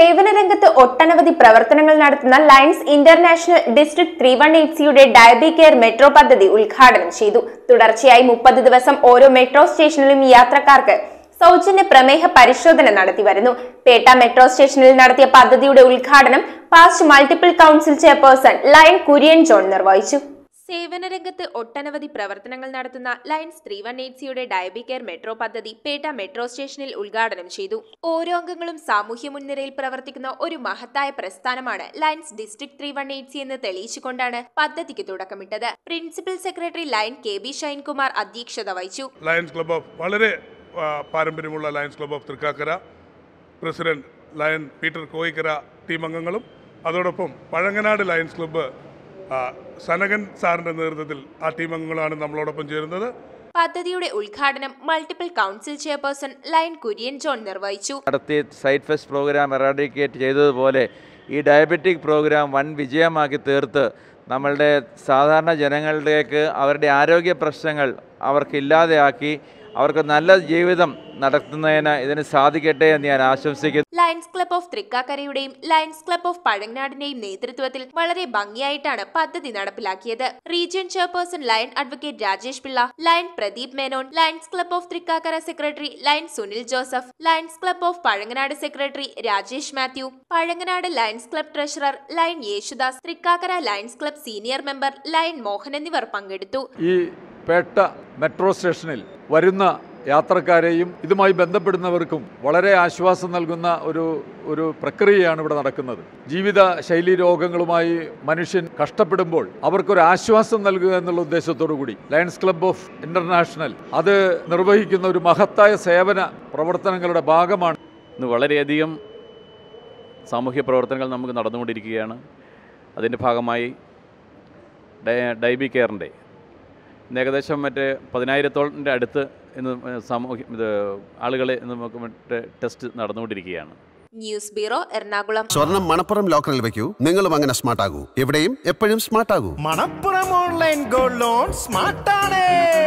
സേവന രംഗത്ത് ഒട്ടനവധി പ്രവർത്തനങ്ങൾ നടത്തുന്ന Lions International District three one eight സിയുടെ ഡയബി കെയർ മെട്രോ പദ്ധതി ഉദ്ഘാടനം ചെയ്തു തുടർച്ചയായി മുപ്പത് ദിവസം ഓരോ മെട്രോ സ്റ്റേഷനിലും യാത്രക്കാർക്ക് സൗജന്യ പ്രമേഹ പരിശോധന നടത്തി വരുന്നു പേട്ട മെട്രോ സ്റ്റേഷനിൽ നടത്തിയ പദ്ധതിയുടെ ഉദ്ഘാടനം past multiple council chairperson Lion Kurian John നിർവഹിച്ചു സേവന രംഗത്ത് ഒട്ടനവധി പ്രവർത്തനങ്ങൾ നടത്തുന്ന ലയൺസ് ത്രീ വൺ എയ്റ്റ് സിയുടെ ഡയബി കെയർ മെട്രോ പദ്ധതി പേട്ട മെട്രോ സ്റ്റേഷനിൽ ഉദ്ഘാടനം ചെയ്തു ഓരോ അംഗങ്ങളും സാമൂഹ്യ മുൻനിരയിൽ പ്രവർത്തിക്കുന്ന ഒരു മഹത്തായ പ്രസ്ഥാനമാണ് Lions district three one eight C എന്ന് തെളിയിച്ചുകൊണ്ടാണ് പദ്ധതിക്ക് തുടക്കമിട്ടത് principal secretary Lion K B Shinekumar അധ്യക്ഷത വഹിച്ചു ലയൺസ് ക്ലബ് ഓഫ് വളരെ ആ, പാരമ്പര്യമുള്ള Lions Club of Thrikkakara president Lion Peter Koikkara team അംഗങ്ങളും അതോടൊപ്പം പഴങ്ങനാട് ലയൺസ് ക്ലബ്ബ് ആ, സനകൻ സാറിൻ്റെ നേതൃത്വത്തിൽ ആ ടീം അംഗങ്ങളാണ് നമ്മളോടൊപ്പം ചേരുന്നത് പദ്ധതിയുടെ ഉദ്ഘാടനം multiple council chairperson Lion Kurian John നിർവഹിച്ചു നടത്തി സൈറ്റ് ഫെസ്റ്റ് പ്രോഗ്രാം എറാഡിക്കേറ്റ് ചെയ്തതുപോലെ ഈ ഡയബറ്റിക് പ്രോഗ്രാം വൻ വിജയമാക്കി തീർത്ത് നമ്മളുടെ സാധാരണ ജനങ്ങളിലേക്ക് അവരുടെ ആരോഗ്യ പ്രശ്നങ്ങൾ അവർക്കില്ലാതെയാക്കി അവർക്ക് നല്ല ജീവിതം നടത്തുന്നതിന് ഇതിന് സാധിക്കട്ടെ എന്ന് ഞാൻ ആശംസിക്കുന്നു ലയൺസ് ക്ലബ് ഓഫ് തൃക്കാക്കരയുടെയും ലയൺസ് ക്ലബ് ഓഫ് പഴങ്ങനാടിന്റെയും നേതൃത്വത്തിൽ വളരെ ഭംഗിയായിട്ടാണ് പദ്ധതി നടപ്പിലാക്കിയത് region chairperson Lion advocate Rajesh Pillai Lion Pradeep Menon Lions Club of Thrikkakara secretary Lion Sunil Joseph Lions Club of Pazhanganad secretary Rajesh Mathew Pazhanganad Lions Club treasurer Lion Yesudas Thrikkakara Lions Club senior member Lion Mohan എന്നിവർ പങ്കെടുത്തു ഈ പേട്ട മെട്രോ സ്റ്റേഷനിൽ വരുന്ന യാത്രക്കാരെയും ഇതുമായി ബന്ധപ്പെടുന്നവർക്കും വളരെ ആശ്വാസം നൽകുന്ന ഒരു ഒരു പ്രക്രിയയാണ് ഇവിടെ നടക്കുന്നത് ജീവിത ശൈലി രോഗങ്ങളുമായി മനുഷ്യൻ കഷ്ടപ്പെടുമ്പോൾ അവർക്കൊരു ആശ്വാസം നൽകുക എന്നുള്ള ഉദ്ദേശത്തോടു കൂടി ലയൺസ് ക്ലബ് ഓഫ് ഇൻ്റർനാഷണൽ അത് നിർവഹിക്കുന്ന ഒരു മഹത്തായ സേവന പ്രവർത്തനങ്ങളുടെ ഭാഗമാണ് ഇന്ന് വളരെയധികം സാമൂഹ്യ പ്രവർത്തനങ്ങൾ നമുക്ക് നടന്നുകൊണ്ടിരിക്കുകയാണ് അതിൻ്റെ ഭാഗമായി ഡയ ഡയബി കെയറിൻ്റെ ഇന്ന് ഏകദേശം മറ്റേ പതിനായിരത്തോളിൻ്റെ അടുത്ത് ഇന്ന് സാമൂഹ്യ ഇത് ആളുകളെ ഇന്ന് നമുക്ക് മറ്റേ ടെസ്റ്റ് നടന്നുകൊണ്ടിരിക്കുകയാണ് ന്യൂസ് ബ്യൂറോ എറണാകുളം സ്വർണം മണപ്പുറം ലോക്കറിൽ വെക്കൂ നിങ്ങളും അങ്ങനെ സ്മാർട്ട് ആകൂ എവിടെയും എപ്പോഴും സ്മാർട്ട് ആകൂ മണപ്പുറം ഓൺലൈൻ ഗോൾഡ് ലോൺ സ്മാർട്ടാണ്